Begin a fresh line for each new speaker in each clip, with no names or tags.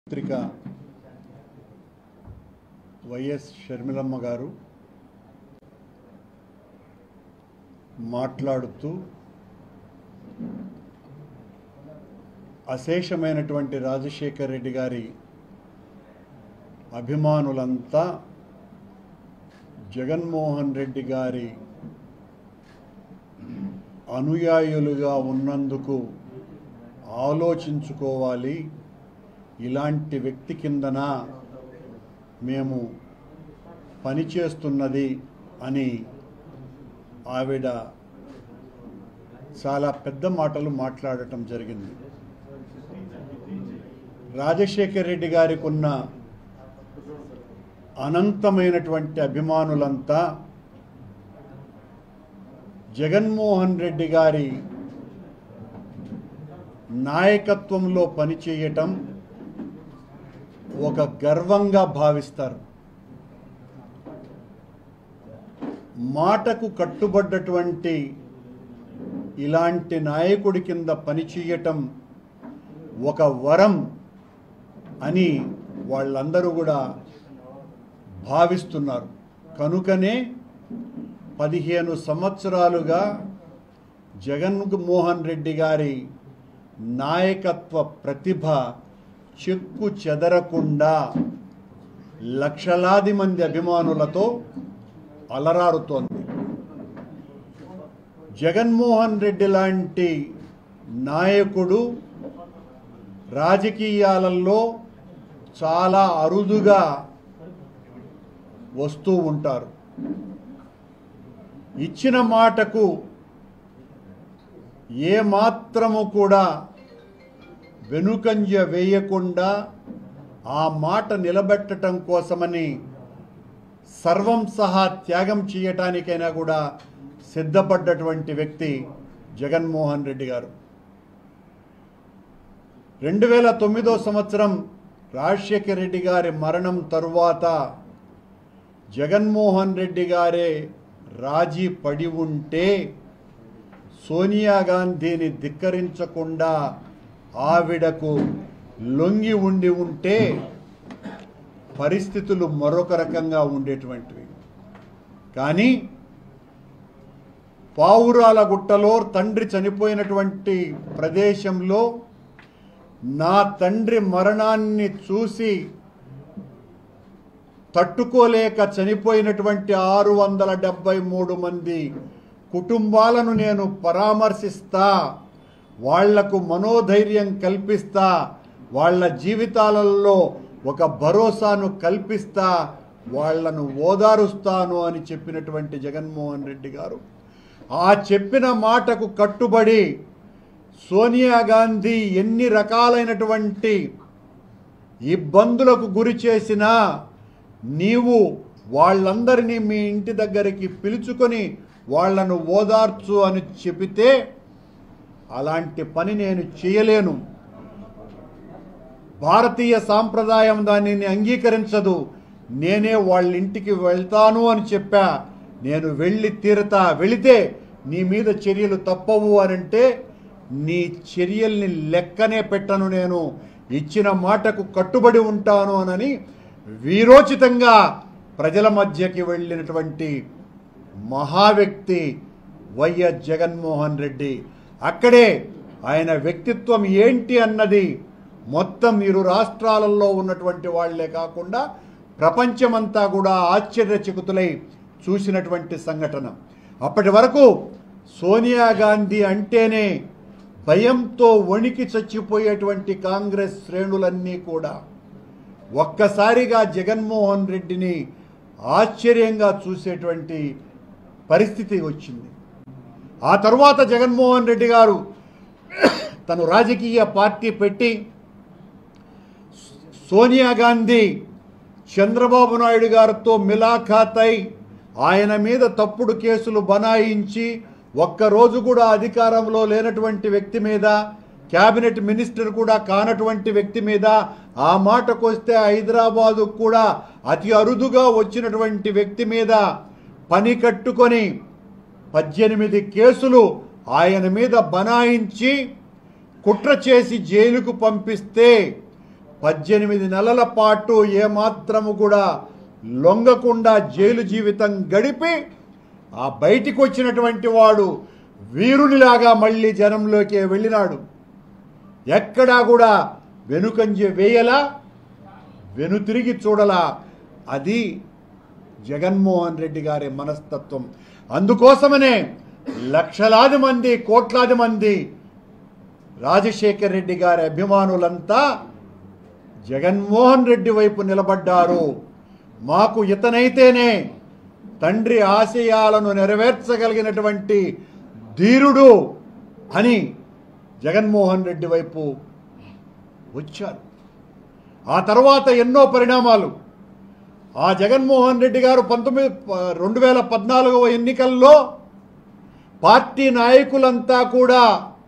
పత్రిక వైఎస్ షర్మిలమ్మ గారు మాట్లాడుతూ అశేషమైనటువంటి రాజశేఖర్ రెడ్డి గారి అభిమానులంతా జగన్మోహన్ రెడ్డి గారి అనుయాయులుగా ఉన్నందుకు ఆలోచించుకోవాలి ఇలాంటి వ్యక్తి కిందన మేము పనిచేస్తున్నది అని ఆవిడ చాలా పెద్ద మాటలు మాట్లాడటం జరిగింది రాజశేఖర్ రెడ్డి గారికి ఉన్న అనంతమైనటువంటి అభిమానులంతా జగన్మోహన్ రెడ్డి గారి నాయకత్వంలో పనిచేయటం ఒక గర్వంగా భావిస్తారు మాటకు కట్టుబడ్డటువంటి ఇలాంటి నాయకుడి కింద పనిచేయటం ఒక వరం అని వాళ్ళందరూ కూడా భావిస్తున్నారు కనుకనే పదిహేను సంవత్సరాలుగా జగన్మోహన్ రెడ్డి గారి నాయకత్వ ప్రతిభ చెక్కు చెదరకుండా లక్షలాది మంది అభిమానులతో అలరారుతోంది జగన్మోహన్ రెడ్డి లాంటి నాయకుడు రాజకీయాలలో చాలా అరుదుగా వస్తూ ఉంటారు ఇచ్చిన మాటకు ఏ మాత్రము కూడా వెనుకంజ వేయకుండా ఆ మాట నిలబెట్టడం కోసమని సర్వం సహా త్యాగం చేయటానికైనా కూడా సిద్ధపడ్డటువంటి వ్యక్తి జగన్మోహన్ రెడ్డి గారు రెండు వేల తొమ్మిదో సంవత్సరం రాజశేఖర రెడ్డి గారి మరణం తరువాత జగన్మోహన్ రెడ్డి గారే రాజీ పడి ఉంటే సోనియా గాంధీని ధిక్కరించకుండా ఆవిడకు లొంగి ఉండి ఉంటే పరిస్థితులు మరొక రకంగా ఉండేటువంటివి కానీ పావురాల గుట్టలో తండ్రి చనిపోయినటువంటి ప్రదేశంలో నా తండ్రి మరణాన్ని చూసి తట్టుకోలేక చనిపోయినటువంటి ఆరు వందల డెబ్బై మూడు మంది కుటుంబాలను నేను పరామర్శిస్తా వాళ్లకు మనోధైర్యం కల్పిస్తా వాళ్ళ జీవితాలలో ఒక భరోసాను కల్పిస్తా వాళ్లను ఓదారుస్తాను అని చెప్పినటువంటి జగన్మోహన్ రెడ్డి గారు ఆ చెప్పిన మాటకు కట్టుబడి సోనియా గాంధీ ఎన్ని రకాలైనటువంటి ఇబ్బందులకు గురి చేసినా నీవు వాళ్ళందరినీ మీ ఇంటి దగ్గరికి పిలుచుకొని వాళ్లను ఓదార్చు అని చెబితే అలాంటి పని నేను చేయలేను భారతీయ సాంప్రదాయం దానిని అంగీకరించదు నేనే వాళ్ళ ఇంటికి వెళ్తాను అని చెప్పా నేను వెళ్ళి తీరతా వెళితే నీ మీద చర్యలు తప్పవు అని అంటే నీ చర్యల్ని లెక్కనే పెట్టను నేను ఇచ్చిన మాటకు కట్టుబడి ఉంటాను అనని వీరోచితంగా ప్రజల మధ్యకి వెళ్ళినటువంటి మహావ్యక్తి వైఎస్ జగన్మోహన్ రెడ్డి అక్కడే ఆయన వ్యక్తిత్వం ఏంటి అన్నది మొత్తం ఇరు రాష్ట్రాలలో ఉన్నటువంటి వాళ్లే కాకుండా ప్రపంచమంతా కూడా ఆశ్చర్యచకితులై చూసినటువంటి సంఘటన అప్పటి వరకు సోనియా గాంధీ అంటేనే భయంతో వణికి చచ్చిపోయేటువంటి కాంగ్రెస్ శ్రేణులన్నీ కూడా ఒక్కసారిగా జగన్మోహన్ రెడ్డిని ఆశ్చర్యంగా చూసేటువంటి పరిస్థితి వచ్చింది ఆ తరువాత జగన్మోహన్ రెడ్డి గారు తను రాజకీయ పార్టీ పెట్టి సోనియా గాంధీ చంద్రబాబు నాయుడు గారితో మిలాఖాతై ఆయన మీద తప్పుడు కేసులు బనాయించి ఒక్కరోజు కూడా అధికారంలో లేనటువంటి వ్యక్తి మీద క్యాబినెట్ మినిస్టర్ కూడా కానటువంటి వ్యక్తి మీద ఆ మాటకు వస్తే హైదరాబాదు కూడా అతి అరుదుగా వచ్చినటువంటి వ్యక్తి మీద పని కట్టుకొని పద్దెనిమిది కేసులు ఆయన మీద బనాయించి కుట్ర చేసి జైలుకు పంపిస్తే పద్దెనిమిది నెలల పాటు ఏమాత్రము కూడా లొంగకుండా జైలు జీవితం గడిపి ఆ బయటికి వచ్చినటువంటి వాడు వీరునిలాగా మళ్ళీ జనంలోకి వెళ్ళినాడు ఎక్కడా కూడా వెనుకంజ వేయలా వెనుతిరిగి చూడలా అది జగన్మోహన్ రెడ్డి గారి మనస్తత్వం అందుకోసమనే లక్షలాది మంది కోట్లాది మంది రాజశేఖర్ రెడ్డి గారి అభిమానులంతా జగన్మోహన్ రెడ్డి వైపు నిలబడ్డారు మాకు ఇతనైతేనే తండ్రి ఆశయాలను నెరవేర్చగలిగినటువంటి ధీరుడు అని జగన్మోహన్ రెడ్డి వైపు వచ్చారు ఆ తర్వాత ఎన్నో పరిణామాలు ఆ జగన్మోహన్ రెడ్డి గారు పంతొమ్మిది రెండు వేల పద్నాలుగవ ఎన్నికల్లో పార్టీ నాయకులంతా కూడా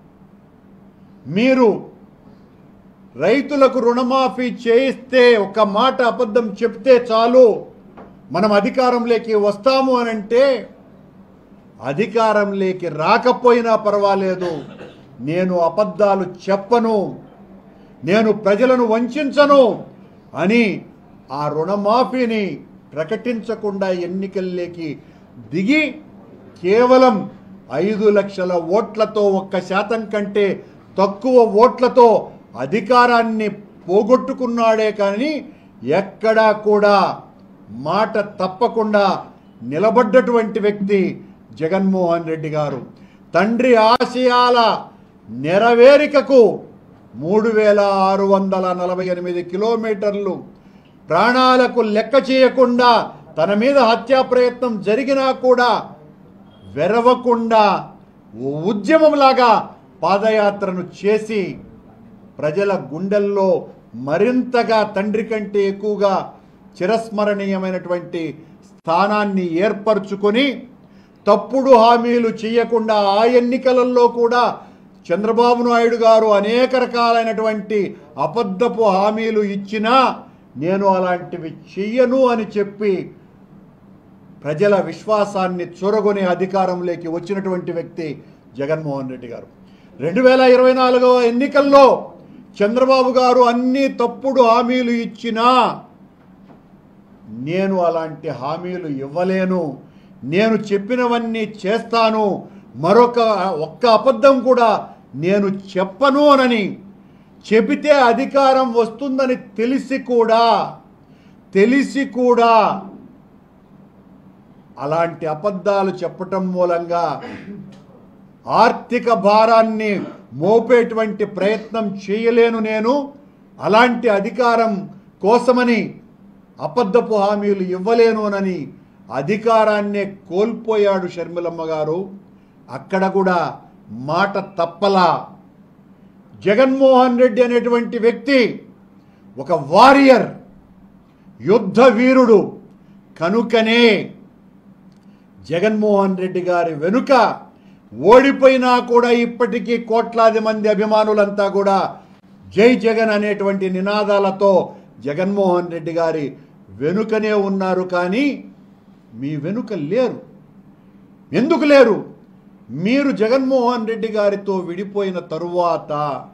మీరు రైతులకు రుణమాఫీ చేయిస్తే ఒక మాట అబద్ధం చెప్తే చాలు మనం అధికారంలోకి వస్తాము అని అంటే అధికారంలోకి రాకపోయినా పర్వాలేదు నేను అబద్ధాలు చెప్పను నేను ప్రజలను వంచను అని ఆ రుణమాఫీని ప్రకటించకుండా ఎన్నికల్లోకి దిగి కేవలం ఐదు లక్షల ఓట్లతో ఒక్క శాతం కంటే తక్కువ ఓట్లతో అధికారాన్ని పోగొట్టుకున్నాడే కానీ ఎక్కడా కూడా మాట తప్పకుండా నిలబడ్డటువంటి వ్యక్తి జగన్మోహన్ రెడ్డి గారు తండ్రి ఆశయాల నెరవేరికకు మూడు వేల ఆరు వందల నలభై ఎనిమిది కిలోమీటర్లు ప్రాణాలకు లెక్క చేయకుండా తన మీద హత్యా ప్రయత్నం జరిగినా కూడా వెరవకుండా ఓ ఉద్యమంలాగా పాదయాత్రను చేసి ప్రజల గుండెల్లో మరింతగా తండ్రి కంటే ఎక్కువగా చిరస్మరణీయమైనటువంటి స్థానాన్ని ఏర్పరచుకొని తప్పుడు హామీలు చేయకుండా ఆ ఎన్నికలలో కూడా చంద్రబాబు నాయుడు గారు అనేక రకాలైనటువంటి అబద్ధపు హామీలు ఇచ్చినా నేను అలాంటివి చెయ్యను అని చెప్పి ప్రజల విశ్వాసాన్ని చొరగొనే అధికారంలోకి వచ్చినటువంటి వ్యక్తి జగన్మోహన్ రెడ్డి గారు రెండు వేల ఇరవై నాలుగవ ఎన్నికల్లో చంద్రబాబు గారు అన్ని తప్పుడు హామీలు ఇచ్చినా నేను అలాంటి హామీలు ఇవ్వలేను నేను చెప్పినవన్నీ చేస్తాను మరొక ఒక్క అబద్ధం కూడా నేను చెప్పను అనని చెబితే అధికారం వస్తుందని తెలిసి కూడా తెలిసి కూడా అలాంటి అబద్ధాలు చెప్పటం మూలంగా ఆర్థిక భారాన్ని మోపేటువంటి ప్రయత్నం చేయలేను నేను అలాంటి అధికారం కోసమని అబద్ధపు హామీలు ఇవ్వలేనునని అధికారాన్నే కోల్పోయాడు షర్మిలమ్మ గారు అక్కడ కూడా మాట తప్పలా జగన్మోహన్ రెడ్డి అనేటువంటి వ్యక్తి ఒక వారియర్ యుద్ధ వీరుడు కనుకనే జగన్మోహన్ రెడ్డి గారి వెనుక ఓడిపోయినా కూడా ఇప్పటికీ కోట్లాది మంది అభిమానులంతా కూడా జై జగన్ అనేటువంటి నినాదాలతో జగన్మోహన్ రెడ్డి గారి వెనుకనే ఉన్నారు కానీ మీ వెనుక లేరు ఎందుకు లేరు మీరు జగన్మోహన్ రెడ్డి గారితో విడిపోయిన తరువాత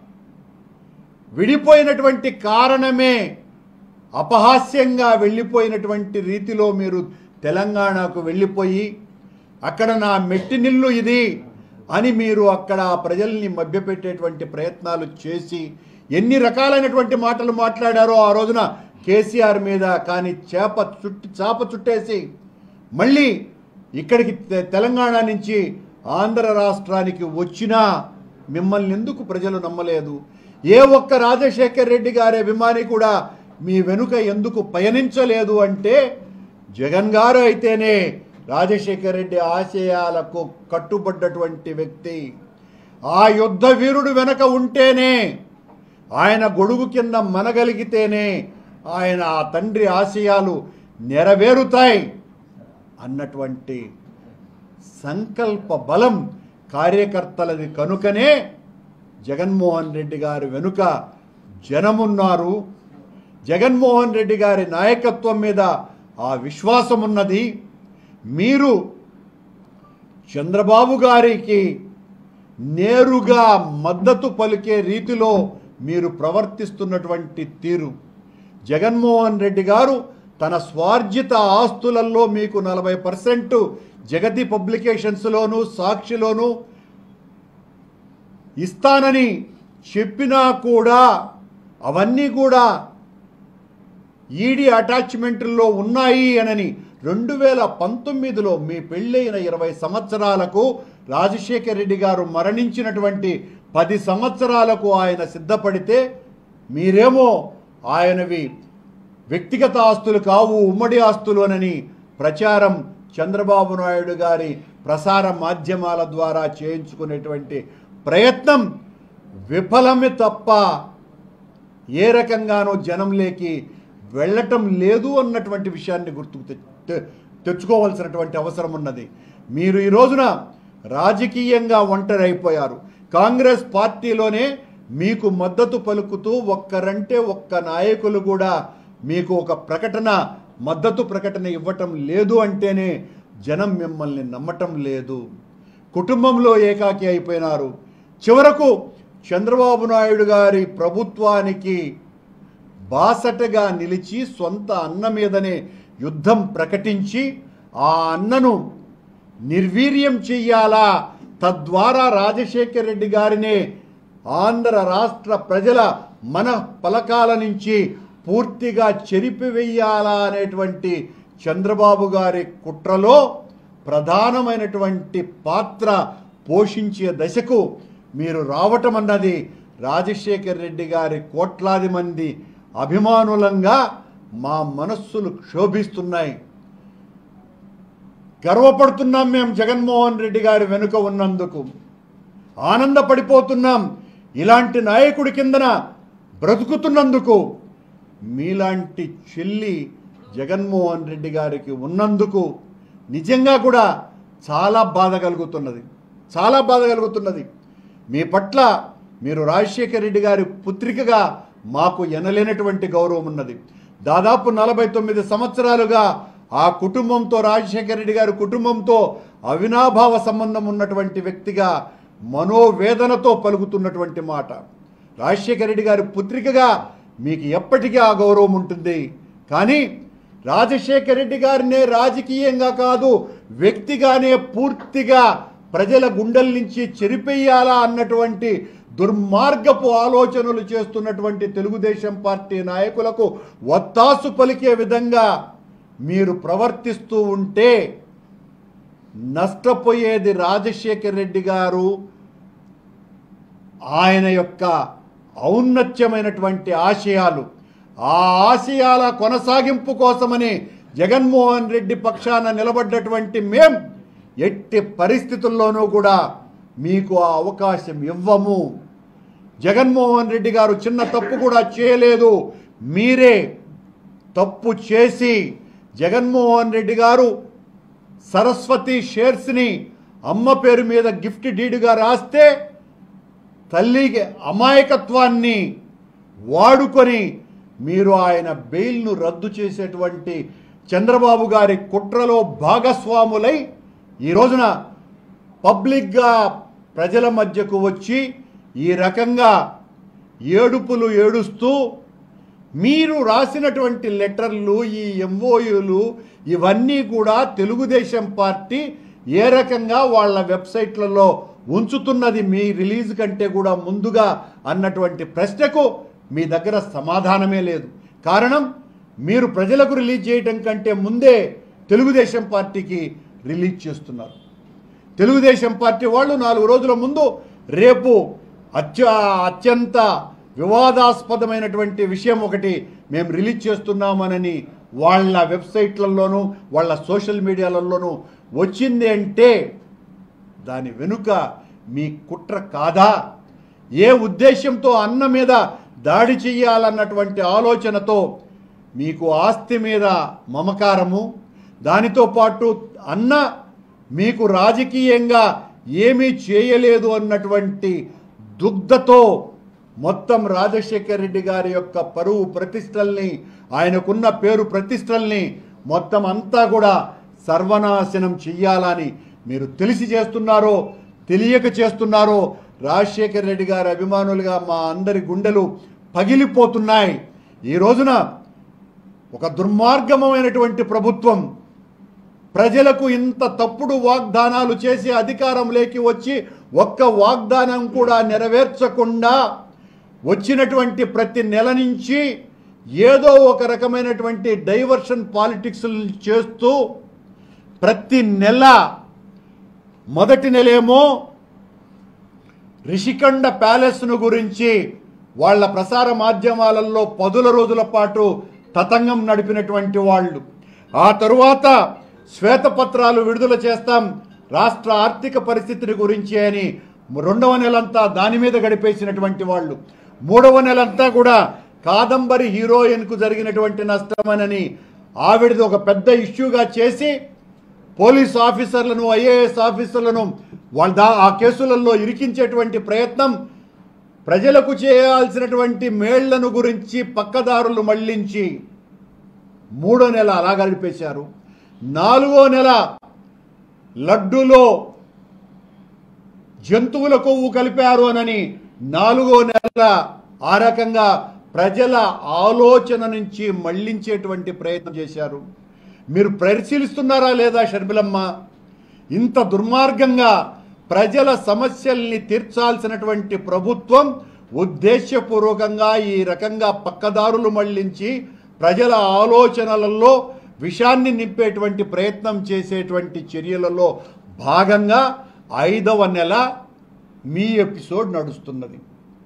విడిపోయినటువంటి కారణమే అపహాస్యంగా వెళ్ళిపోయినటువంటి రీతిలో మీరు తెలంగాణకు వెళ్ళిపోయి అక్కడ నా మెట్టినిల్లు ఇది అని మీరు అక్కడ ఆ ప్రజల్ని మభ్యపెట్టేటువంటి ప్రయత్నాలు చేసి ఎన్ని రకాలైనటువంటి మాటలు మాట్లాడారో ఆ రోజున కేసీఆర్ మీద కానీ చేప చుట్టి చాప చుట్టేసి మళ్ళీ ఇక్కడికి తె- తెలంగాణ నుంచి ఆంధ్ర రాష్ట్రానికి వచ్చినా మిమ్మల్ని ఎందుకు ప్రజలు నమ్మలేదు ఏ ఒక్క రాజశేఖర్ రెడ్డి గారి అభిమాని కూడా మీ వెనుక ఎందుకు పయనించలేదు అంటే జగన్ గారు అయితేనే రాజశేఖర్ రెడ్డి ఆశయాలకు కట్టుబడ్డటువంటి వ్యక్తి ఆ యుద్ధ వీరుడు వెనక ఉంటేనే ఆయన గొడుగు కింద మనగలిగితేనే ఆయన ఆ తండ్రి ఆశయాలు నెరవేరుతాయి అన్నటువంటి సంకల్ప బలం కార్యకర్తలది కనుకనే జగన్మోహన్ రెడ్డి గారి వెనుక జనమున్నారు జగన్మోహన్ రెడ్డి గారి నాయకత్వం మీద ఆ విశ్వాసం ఉన్నది మీరు చంద్రబాబు గారికి నేరుగా మద్దతు పలికే రీతిలో మీరు ప్రవర్తిస్తున్నటువంటి తీరు జగన్మోహన్ రెడ్డి గారు తన స్వార్జిత ఆస్తులలో మీకు నలభై పర్సెంట్ జగతి పబ్లికేషన్స్లోను సాక్షిలోను ఇస్తానని చెప్పినా కూడా అవన్నీ కూడా ఈడీ అటాచ్మెంట్లో ఉన్నాయి అనని రెండు వేల పంతొమ్మిదిలో మీ పెళ్ళైన ఇరవై సంవత్సరాలకు రాజశేఖర రెడ్డి గారు మరణించినటువంటి పది సంవత్సరాలకు ఆయన సిద్ధపడితే మీరేమో ఆయనవి వ్యక్తిగత ఆస్తులు కావు ఉమ్మడి ఆస్తులు అనని ప్రచారం చంద్రబాబు నాయుడు గారి ప్రసార మాధ్యమాల ద్వారా చేయించుకునేటువంటి ప్రయత్నం విఫలమే తప్ప ఏ రకంగానూ జనంలోకి వెళ్ళటం లేదు అన్నటువంటి విషయాన్ని గుర్తుకు తె- తె- తెచ్చుకోవాల్సినటువంటి అవసరం ఉన్నది మీరు ఈ రోజున రాజకీయంగా ఒంటరి అయిపోయారు కాంగ్రెస్ పార్టీలోనే మీకు మద్దతు పలుకుతూ ఒక్కరంటే ఒక్క నాయకులు కూడా మీకు ఒక ప్రకటన మద్దతు ప్రకటన ఇవ్వటం లేదు అంటేనే జనం మిమ్మల్ని నమ్మటం లేదు కుటుంబంలో ఏకాకి అయిపోయినారు చివరకు చంద్రబాబు నాయుడు గారి ప్రభుత్వానికి బాసటగా నిలిచి సొంత అన్న మీదనే యుద్ధం ప్రకటించి ఆ అన్నను నిర్వీర్యం చెయ్యాలా తద్వారా రాజశేఖర రెడ్డి గారినే ఆంధ్ర రాష్ట్ర ప్రజల మన పలకాల నుంచి పూర్తిగా చెరిపివేయాలా అనేటువంటి చంద్రబాబు గారి కుట్రలో ప్రధానమైనటువంటి పాత్ర పోషించే దశకు మీరు రావటం అన్నది రాజశేఖర రెడ్డి గారి కోట్లాది మంది అభిమానులంగా మా మనస్సులు క్షోభిస్తున్నాయి గర్వపడుతున్నాం మేము జగన్మోహన్ రెడ్డి గారి వెనుక ఉన్నందుకు ఆనందపడిపోతున్నాం ఇలాంటి నాయకుడి కిందన బ్రతుకుతున్నందుకు మీలాంటి చెల్లి జగన్మోహన్ రెడ్డి గారికి ఉన్నందుకు నిజంగా కూడా చాలా బాధ కలుగుతున్నది చాలా బాధ కలుగుతున్నది మీ పట్ల మీరు రాజశేఖర రెడ్డి గారి పుత్రికగా మాకు ఎనలేనటువంటి గౌరవం ఉన్నది దాదాపు నలభై తొమ్మిది సంవత్సరాలుగా ఆ కుటుంబంతో రాజశేఖర రెడ్డి గారి కుటుంబంతో అవినాభావ సంబంధం ఉన్నటువంటి వ్యక్తిగా మనోవేదనతో పలుకుతున్నటువంటి మాట రాజశేఖర రెడ్డి గారి పుత్రికగా మీకు ఎప్పటికీ ఆ గౌరవం ఉంటుంది కానీ రాజశేఖర రెడ్డి గారినే రాజకీయంగా కాదు వ్యక్తిగానే పూర్తిగా ప్రజల గుండెల నుంచి చెరిపెయ్యాలా అన్నటువంటి దుర్మార్గపు ఆలోచనలు చేస్తున్నటువంటి తెలుగుదేశం పార్టీ నాయకులకు ఒత్తాసు పలికే విధంగా మీరు ప్రవర్తిస్తూ ఉంటే నష్టపోయేది రాజశేఖర్ రెడ్డి గారు ఆయన యొక్క ఔన్నత్యమైనటువంటి ఆశయాలు ఆ ఆశయాల కొనసాగింపు కోసమని జగన్మోహన్ రెడ్డి పక్షాన నిలబడ్డటువంటి మేం ఎట్టి పరిస్థితుల్లోనూ కూడా మీకు ఆ అవకాశం ఇవ్వము జగన్మోహన్ రెడ్డి గారు చిన్న తప్పు కూడా చేయలేదు మీరే తప్పు చేసి జగన్మోహన్ రెడ్డి గారు సరస్వతి షేర్స్ని అమ్మ పేరు మీద గిఫ్ట్ డీడ్గా రాస్తే తల్లికి అమాయకత్వాన్ని వాడుకొని మీరు ఆయన బెయిల్ను రద్దు చేసేటువంటి చంద్రబాబు గారి కుట్రలో భాగస్వాములై ఈ రోజున పబ్లిక్గా ప్రజల మధ్యకు వచ్చి ఈ రకంగా ఏడుపులు ఏడుస్తూ మీరు రాసినటువంటి లెటర్లు ఈ ఎంఓయూలు ఇవన్నీ కూడా తెలుగుదేశం పార్టీ ఏ రకంగా వాళ్ళ వెబ్సైట్లలో ఉంచుతున్నది మీ రిలీజ్ కంటే కూడా ముందుగా అన్నటువంటి ప్రశ్నకు మీ దగ్గర సమాధానమే లేదు కారణం మీరు ప్రజలకు రిలీజ్ చేయటం కంటే ముందే తెలుగుదేశం పార్టీకి రిలీజ్ చేస్తున్నారు తెలుగుదేశం పార్టీ వాళ్ళు నాలుగు రోజుల ముందు రేపు అత్య అత్యంత వివాదాస్పదమైనటువంటి విషయం ఒకటి మేము రిలీజ్ చేస్తున్నామనని వాళ్ళ వెబ్సైట్లలోనూ వాళ్ళ సోషల్ మీడియాలలోనూ వచ్చింది అంటే దాని వెనుక మీ కుట్ర కాదా ఏ ఉద్దేశంతో అన్న మీద దాడి చెయ్యాలన్నటువంటి ఆలోచనతో మీకు ఆస్తి మీద మమకారము దానితో పాటు అన్న మీకు రాజకీయంగా ఏమీ చేయలేదు అన్నటువంటి దుగ్ధతో మొత్తం రాజశేఖర రెడ్డి గారి యొక్క పరువు ప్రతిష్టల్ని ఆయనకున్న పేరు ప్రతిష్టల్ని మొత్తం అంతా కూడా సర్వనాశనం చెయ్యాలని మీరు తెలిసి చేస్తున్నారో తెలియక చేస్తున్నారో రాజశేఖర్ రెడ్డి గారి అభిమానులుగా మా అందరి గుండెలు పగిలిపోతున్నాయి ఈ రోజున ఒక దుర్మార్గమైనటువంటి ప్రభుత్వం ప్రజలకు ఇంత తప్పుడు వాగ్దానాలు చేసి అధికారంలోకి వచ్చి ఒక్క వాగ్దానం కూడా నెరవేర్చకుండా వచ్చినటువంటి ప్రతి నెల నుంచి ఏదో ఒక రకమైనటువంటి డైవర్షన్ పాలిటిక్స్ చేస్తూ ప్రతి నెల మొదటి నెలేమో రిషికండ ప్యాలెస్ను గురించి వాళ్ళ ప్రసార మాధ్యమాలలో పదుల రోజుల పాటు తతంగం నడిపినటువంటి వాళ్ళు ఆ తరువాత శ్వేతపత్రాలు విడుదల చేస్తాం రాష్ట్ర ఆర్థిక పరిస్థితిని గురించి అని రెండవ నెలంతా దాని మీద గడిపేసినటువంటి వాళ్ళు మూడవ నెలంతా కూడా కాదంబరి హీరోయిన్కు జరిగినటువంటి నష్టమనని ఆవిడది ఒక పెద్ద ఇష్యూగా చేసి పోలీస్ ఆఫీసర్లను ఐఏఎస్ ఆఫీసర్లను వాళ్ళ దా ఆ కేసులలో ఇరికించేటువంటి ప్రయత్నం ప్రజలకు చేయాల్సినటువంటి మేళ్లను గురించి పక్కదారులు మళ్లించి మూడో నెల అలా గడిపేశారు నాలుగో నెల లడ్డులో జంతువుల కొవ్వు కలిపారు అనని నాలుగో నెల ఆ రకంగా ప్రజల ఆలోచన నుంచి మళ్లించేటువంటి ప్రయత్నం చేశారు మీరు పరిశీలిస్తున్నారా లేదా షర్మిలమ్మ ఇంత దుర్మార్గంగా ప్రజల సమస్యల్ని తీర్చాల్సినటువంటి ప్రభుత్వం ఉద్దేశపూర్వకంగా ఈ రకంగా పక్కదారులు మళ్లించి ప్రజల ఆలోచనలలో విషాన్ని నింపేటువంటి ప్రయత్నం చేసేటువంటి చర్యలలో భాగంగా ఐదవ నెల మీ ఎపిసోడ్ నడుస్తున్నది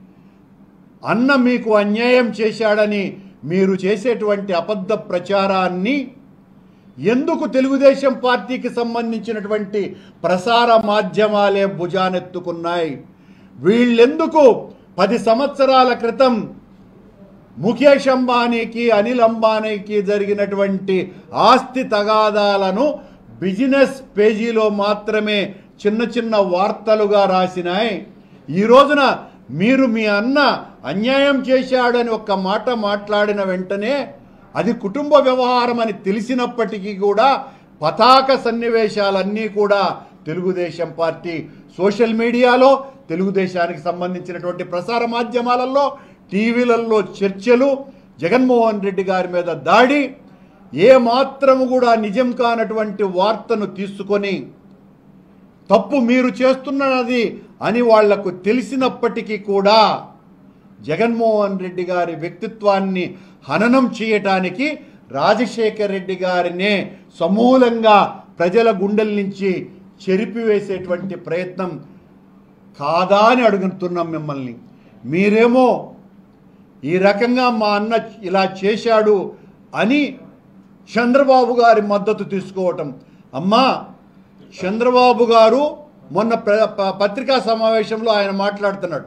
అన్న మీకు అన్యాయం చేశాడని మీరు చేసేటువంటి అబద్ధ ప్రచారాన్ని ఎందుకు తెలుగుదేశం పార్టీకి సంబంధించినటువంటి ప్రసార మాధ్యమాలే భుజానెత్తుకున్నాయి వీళ్ళెందుకు పది సంవత్సరాల క్రితం ముఖేష్ అంబానీకి అనిల్ అంబానీకి జరిగినటువంటి ఆస్తి తగాదాలను బిజినెస్ పేజీలో మాత్రమే చిన్న చిన్న వార్తలుగా రాసినాయి ఈ రోజున మీరు మీ అన్న అన్యాయం చేశాడని ఒక్క మాట మాట్లాడిన వెంటనే అది కుటుంబ వ్యవహారం అని తెలిసినప్పటికీ కూడా పతాక సన్నివేశాలన్నీ కూడా తెలుగుదేశం పార్టీ సోషల్ మీడియాలో తెలుగుదేశానికి సంబంధించినటువంటి ప్రసార మాధ్యమాలలో టీవీలలో చర్చలు జగన్మోహన్ రెడ్డి గారి మీద దాడి ఏ మాత్రము కూడా నిజం కానటువంటి వార్తను తీసుకొని తప్పు మీరు చేస్తున్నది అని వాళ్లకు తెలిసినప్పటికీ కూడా జగన్మోహన్ రెడ్డి గారి వ్యక్తిత్వాన్ని హననం చేయటానికి రాజశేఖర్ రెడ్డి గారినే సమూలంగా ప్రజల గుండెల నుంచి చెరిపివేసేటువంటి ప్రయత్నం కాదా అని అడుగుతున్నాం మిమ్మల్ని మీరేమో ఈ రకంగా మా అన్న ఇలా చేశాడు అని చంద్రబాబు గారి మద్దతు తీసుకోవటం అమ్మా చంద్రబాబు గారు మొన్న ప్ర- ప- పత్రికా సమావేశంలో ఆయన మాట్లాడుతున్నాడు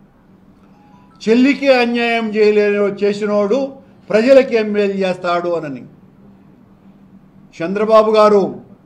చెల్లికి అన్యాయం చేయలేని చేసినోడు ప్రజలకి ఏం మేలు చేస్తాడు అనని చంద్రబాబు గారు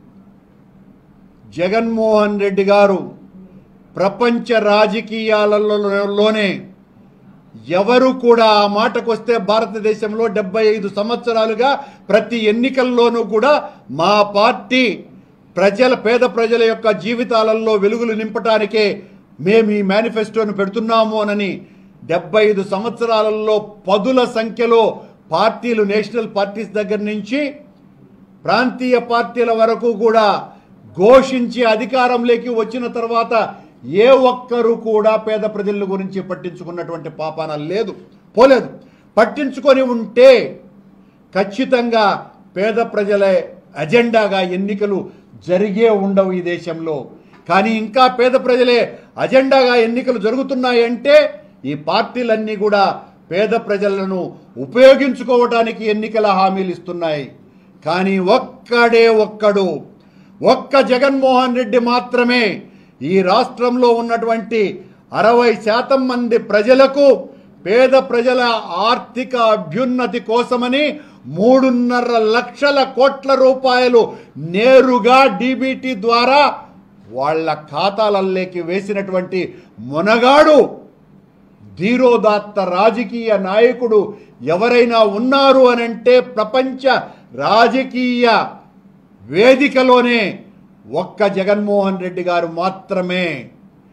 జగన్మోహన్ రెడ్డి గారు ప్రపంచ రాజకీయాలలోనే ఎవరు కూడా ఆ మాటకొస్తే భారతదేశంలో డెబ్బై ఐదు సంవత్సరాలుగా ప్రతి ఎన్నికల్లోనూ కూడా మా పార్టీ ప్రజల పేద ప్రజల యొక్క జీవితాలలో వెలుగులు నింపటానికే మేము ఈ మేనిఫెస్టోను పెడుతున్నాము అనని డెబ్బై ఐదు సంవత్సరాలలో పదుల సంఖ్యలో పార్టీలు నేషనల్ పార్టీస్ దగ్గర నుంచి ప్రాంతీయ పార్టీల వరకు కూడా ఘోషించి అధికారంలోకి వచ్చిన తర్వాత ఏ ఒక్కరు కూడా పేద ప్రజల గురించి పట్టించుకున్నటువంటి పాపాన లేదు పోలేదు పట్టించుకొని ఉంటే ఖచ్చితంగా పేద ప్రజల అజెండాగా ఎన్నికలు జరిగే ఉండవు ఈ దేశంలో కానీ ఇంకా పేద ప్రజలే అజెండాగా ఎన్నికలు జరుగుతున్నాయంటే ఈ పార్టీలన్నీ కూడా పేద ప్రజలను ఉపయోగించుకోవటానికి ఎన్నికల హామీలు ఇస్తున్నాయి కానీ ఒక్కడే ఒక్కడు ఒక్క జగన్మోహన్ రెడ్డి మాత్రమే ఈ రాష్ట్రంలో ఉన్నటువంటి అరవై శాతం మంది ప్రజలకు పేద ప్రజల ఆర్థిక అభ్యున్నతి కోసమని మూడున్నర లక్షల కోట్ల రూపాయలు నేరుగా డీబీటీ ద్వారా వాళ్ళ ఖాతాలలోకి వేసినటువంటి మునగాడు ధీరోదాత్త రాజకీయ నాయకుడు ఎవరైనా ఉన్నారు అనంటే ప్రపంచ రాజకీయ వేదికలోనే ఒక్క జగన్మోహన్ రెడ్డి గారు మాత్రమే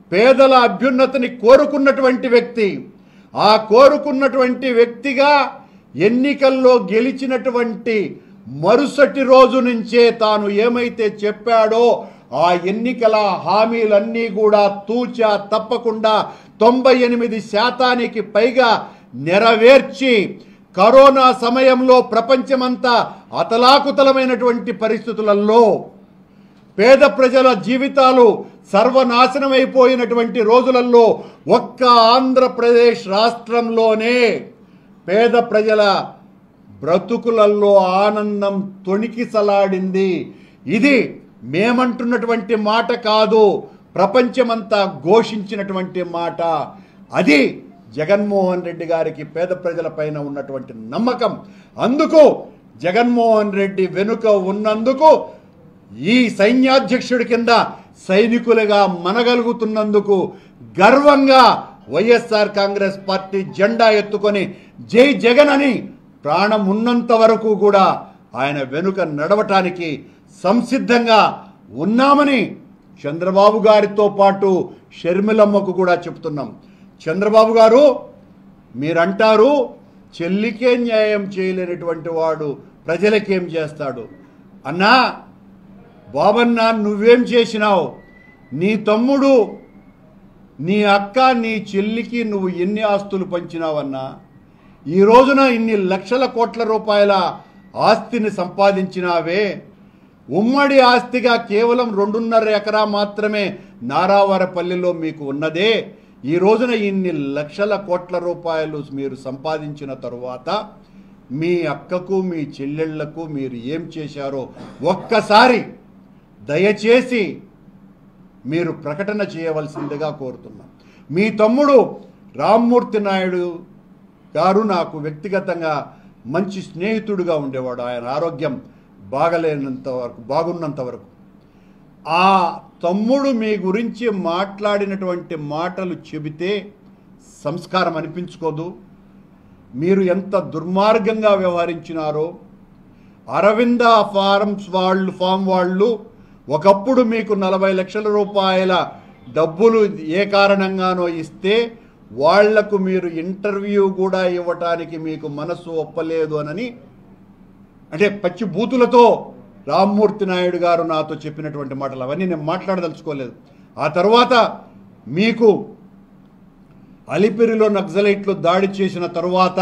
పేదల అభ్యున్నతిని కోరుకున్నటువంటి వ్యక్తి ఆ కోరుకున్నటువంటి వ్యక్తిగా ఎన్నికల్లో గెలిచినటువంటి మరుసటి రోజు నుంచే తాను ఏమైతే చెప్పాడో ఆ ఎన్నికల హామీలన్నీ కూడా తూచా తప్పకుండా తొంభై ఎనిమిది శాతానికి పైగా నెరవేర్చి కరోనా సమయంలో ప్రపంచమంతా అతలాకుతలమైనటువంటి పరిస్థితులలో పేద ప్రజల జీవితాలు సర్వనాశనమైపోయినటువంటి రోజులలో ఒక్క ఆంధ్రప్రదేశ్ రాష్ట్రంలోనే పేద ప్రజల బ్రతుకులలో ఆనందం తొణికిసలాడింది ఇది మేమంటున్నటువంటి మాట కాదు ప్రపంచమంతా ఘోషించినటువంటి మాట అది జగన్మోహన్ రెడ్డి గారికి పేద ప్రజల పైన ఉన్నటువంటి నమ్మకం అందుకు జగన్మోహన్ రెడ్డి వెనుక ఉన్నందుకు ఈ సైన్యాధ్యక్షుడి కింద సైనికులుగా మనగలుగుతున్నందుకు గర్వంగా వైఎస్ఆర్ కాంగ్రెస్ పార్టీ జెండా ఎత్తుకొని జై జగన్ అని ప్రాణం ఉన్నంత వరకు కూడా ఆయన వెనుక నడవటానికి సంసిద్ధంగా ఉన్నామని చంద్రబాబు గారితో పాటు షర్మిలమ్మకు కూడా చెప్తున్నాం చంద్రబాబు గారు మీరంటారు చెల్లికే న్యాయం చేయలేనటువంటి వాడు ప్రజలకేం చేస్తాడు అన్నా బాబన్న నువ్వేం చేసినావు నీ తమ్ముడు నీ అక్క నీ చెల్లికి నువ్వు ఎన్ని ఆస్తులు పంచినావన్నా ఈ రోజున ఇన్ని లక్షల కోట్ల రూపాయల ఆస్తిని సంపాదించినావే ఉమ్మడి ఆస్తిగా కేవలం రెండున్నర ఎకరా మాత్రమే నారావారపల్లిలో మీకు ఉన్నదే ఈ రోజున ఇన్ని లక్షల కోట్ల రూపాయలు మీరు సంపాదించిన తరువాత మీ అక్కకు మీ చెల్లెళ్లకు మీరు ఏం చేశారో ఒక్కసారి దయచేసి మీరు ప్రకటన చేయవలసిందిగా కోరుతున్నాం మీ తమ్ముడు రామ్మూర్తి నాయుడు గారు నాకు వ్యక్తిగతంగా మంచి స్నేహితుడుగా ఉండేవాడు ఆయన ఆరోగ్యం బాగలేనంత వరకు బాగున్నంత వరకు ఆ తమ్ముడు మీ గురించి మాట్లాడినటువంటి మాటలు చెబితే సంస్కారం అనిపించుకోదు మీరు ఎంత దుర్మార్గంగా వ్యవహరించినారో అరవింద ఫార్మ్స్ వాళ్ళు ఫామ్ వాళ్ళు ఒకప్పుడు మీకు నలభై లక్షల రూపాయల డబ్బులు ఏ కారణంగానో ఇస్తే వాళ్లకు మీరు ఇంటర్వ్యూ కూడా ఇవ్వటానికి మీకు మనసు ఒప్పలేదు అనని అంటే పచ్చి బూతులతో రామ్మూర్తి నాయుడు గారు నాతో చెప్పినటువంటి మాటలు అవన్నీ నేను మాట్లాడదలుచుకోలేదు ఆ తర్వాత మీకు అలిపిరిలో నక్సలైట్లు దాడి చేసిన తరువాత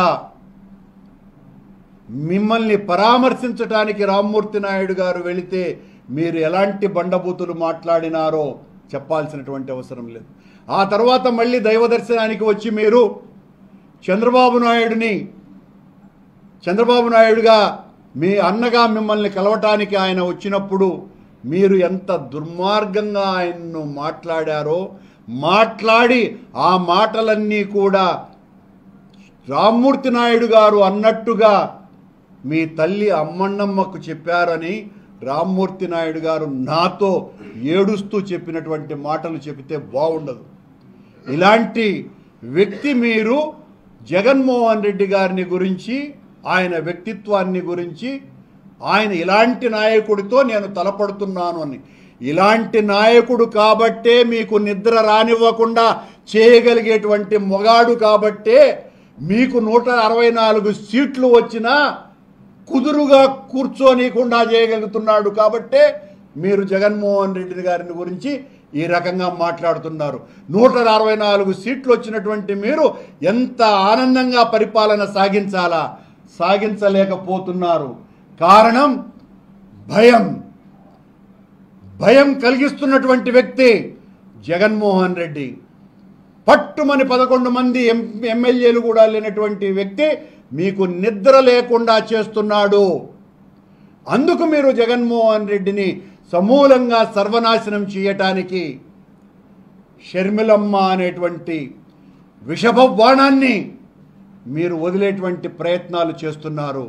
మిమ్మల్ని పరామర్శించటానికి రామ్మూర్తి నాయుడు గారు వెళితే మీరు ఎలాంటి బండబూతులు మాట్లాడినారో చెప్పాల్సినటువంటి అవసరం లేదు ఆ తర్వాత మళ్ళీ దైవ దర్శనానికి వచ్చి మీరు చంద్రబాబు నాయుడిని చంద్రబాబు నాయుడుగా మీ అన్నగా మిమ్మల్ని కలవటానికి ఆయన వచ్చినప్పుడు మీరు ఎంత దుర్మార్గంగా ఆయన్ను మాట్లాడారో మాట్లాడి ఆ మాటలన్నీ కూడా రామ్మూర్తి నాయుడు గారు అన్నట్టుగా మీ తల్లి అమ్మన్నమ్మకు చెప్పారని రామ్మూర్తి నాయుడు గారు నాతో ఏడుస్తూ చెప్పినటువంటి మాటలు చెబితే బాగుండదు ఇలాంటి వ్యక్తి మీరు జగన్మోహన్ రెడ్డి గారిని గురించి ఆయన వ్యక్తిత్వాన్ని గురించి ఆయన ఇలాంటి నాయకుడితో నేను తలపడుతున్నాను అని ఇలాంటి నాయకుడు కాబట్టే మీకు నిద్ర రానివ్వకుండా చేయగలిగేటువంటి మొగాడు కాబట్టే మీకు నూట అరవై నాలుగు సీట్లు వచ్చినా కుదురుగా కూర్చోనీయకుండా చేయగలుగుతున్నాడు కాబట్టే మీరు జగన్మోహన్ రెడ్డి గారిని గురించి ఈ రకంగా మాట్లాడుతున్నారు నూట అరవై నాలుగు సీట్లు వచ్చినటువంటి మీరు ఎంత ఆనందంగా పరిపాలన సాగించాలా సాగించలేకపోతున్నారు కారణం భయం భయం కలిగిస్తున్నటువంటి వ్యక్తి జగన్మోహన్ రెడ్డి పట్టుమని పదకొండు మంది ఎం ఎమ్మెల్యేలు కూడా లేనటువంటి వ్యక్తి మీకు నిద్ర లేకుండా చేస్తున్నాడు అందుకు మీరు జగన్మోహన్ రెడ్డిని సమూలంగా సర్వనాశనం చేయటానికి షర్మిలమ్మ అనేటువంటి విషభ బాణాన్ని మీరు వదిలేటువంటి ప్రయత్నాలు చేస్తున్నారు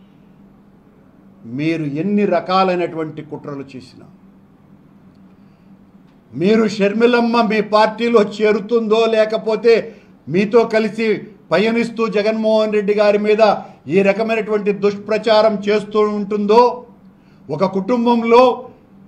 మీరు ఎన్ని రకాలైనటువంటి కుట్రలు చేసినా మీరు షర్మిలమ్మ మీ పార్టీలో చేరుతుందో లేకపోతే మీతో కలిసి పయనిస్తూ జగన్మోహన్ రెడ్డి గారి మీద ఈ రకమైనటువంటి దుష్ప్రచారం చేస్తూ ఉంటుందో ఒక కుటుంబంలో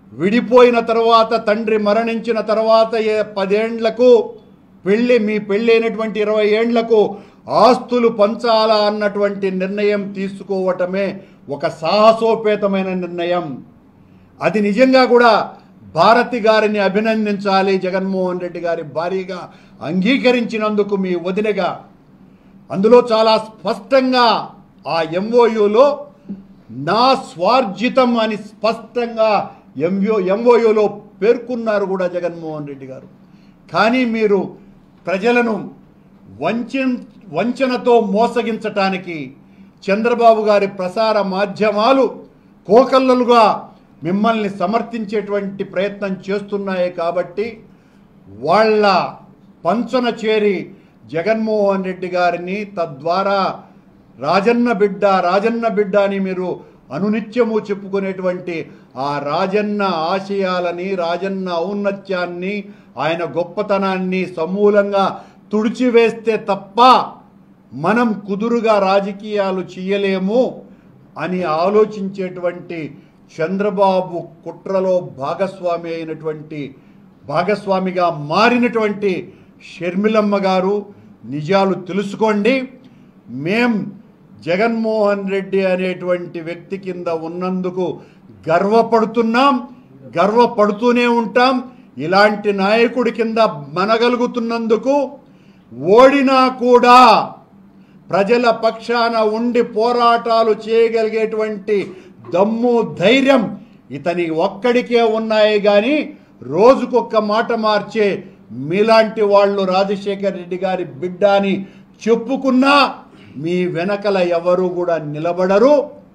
విడిపోయిన తర్వాత తండ్రి మరణించిన తర్వాత ఏ పదేండ్లకు పెళ్ళి మీ పెళ్ళి అయినటువంటి ఇరవై ఏండ్లకు ఆస్తులు పంచాలా అన్నటువంటి నిర్ణయం తీసుకోవటమే ఒక సాహసోపేతమైన నిర్ణయం అది నిజంగా కూడా భారతి గారిని అభినందించాలి జగన్మోహన్ రెడ్డి గారి భారీగా అంగీకరించినందుకు మీ వదినగా అందులో చాలా స్పష్టంగా ఆ ఎంఓయులో నా స్వార్జితం అని స్పష్టంగా ఎంఓ ఎంఓయులో పేర్కొన్నారు కూడా జగన్మోహన్ రెడ్డి గారు కానీ మీరు ప్రజలను వంచన వంచనతో మోసగించటానికి చంద్రబాబు గారి ప్రసార మాధ్యమాలు కోకల్లలుగా మిమ్మల్ని సమర్థించేటువంటి ప్రయత్నం చేస్తున్నాయి కాబట్టి వాళ్ళ పంచన చేరి జగన్మోహన్ రెడ్డి గారిని తద్వారా రాజన్న బిడ్డ రాజన్న బిడ్డ అని మీరు అనునిత్యము చెప్పుకునేటువంటి ఆ రాజన్న ఆశయాలని రాజన్న ఔన్నత్యాన్ని ఆయన గొప్పతనాన్ని సమూలంగా తుడిచివేస్తే తప్ప మనం కుదురుగా రాజకీయాలు చేయలేము అని ఆలోచించేటువంటి చంద్రబాబు కుట్రలో భాగస్వామి అయినటువంటి భాగస్వామిగా మారినటువంటి షర్మిలమ్మ గారు నిజాలు తెలుసుకోండి మేం జగన్మోహన్ రెడ్డి అనేటువంటి వ్యక్తి కింద ఉన్నందుకు గర్వపడుతున్నాం గర్వపడుతూనే ఉంటాం ఇలాంటి నాయకుడి కింద మనగలుగుతున్నందుకు ఓడినా కూడా ప్రజల పక్షాన ఉండి పోరాటాలు చేయగలిగేటువంటి దమ్ము ధైర్యం ఇతని ఒక్కడికే ఉన్నాయి కానీ రోజుకొక్క మాట మార్చే మీలాంటి వాళ్ళు రాజశేఖర్ రెడ్డి గారి బిడ్డ అని చెప్పుకున్నా మీ వెనకల ఎవరు కూడా నిలబడరు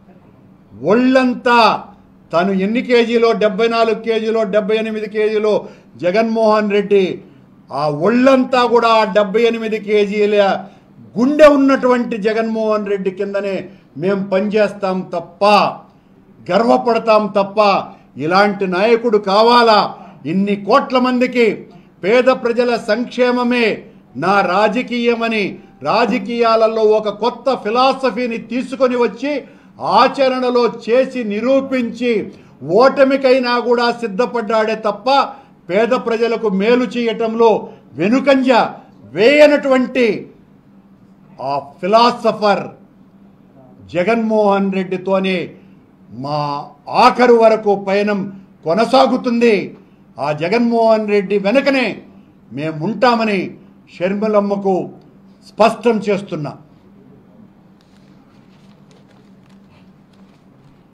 ఒళ్ళంతా తను ఎన్ని కేజీలో డెబ్బై నాలుగు కేజీలో డెబ్బై ఎనిమిది కేజీలో జగన్మోహన్ రెడ్డి ఆ ఒళ్ళంతా కూడా ఆ డెబ్బై ఎనిమిది కేజీల గుండె ఉన్నటువంటి జగన్మోహన్ రెడ్డి కిందనే మేం పనిచేస్తాం తప్ప గర్వపడతాం తప్ప ఇలాంటి నాయకుడు కావాలా ఇన్ని కోట్ల మందికి పేద ప్రజల సంక్షేమమే నా రాజకీయమని రాజకీయాలలో ఒక కొత్త ఫిలాసఫీని తీసుకొని వచ్చి ఆచరణలో చేసి నిరూపించి ఓటమికైనా కూడా సిద్ధపడ్డాడే తప్ప పేద ప్రజలకు మేలు చేయటంలో వెనుకంజ వేయనటువంటి ఆ ఫిలాసఫర్ జగన్మోహన్ రెడ్డితోనే మా ఆఖరు వరకు పయనం కొనసాగుతుంది ఆ జగన్మోహన్ రెడ్డి వెనుకనే మేముంటామని షర్మిలమ్మకు స్పష్టం చేస్తున్నా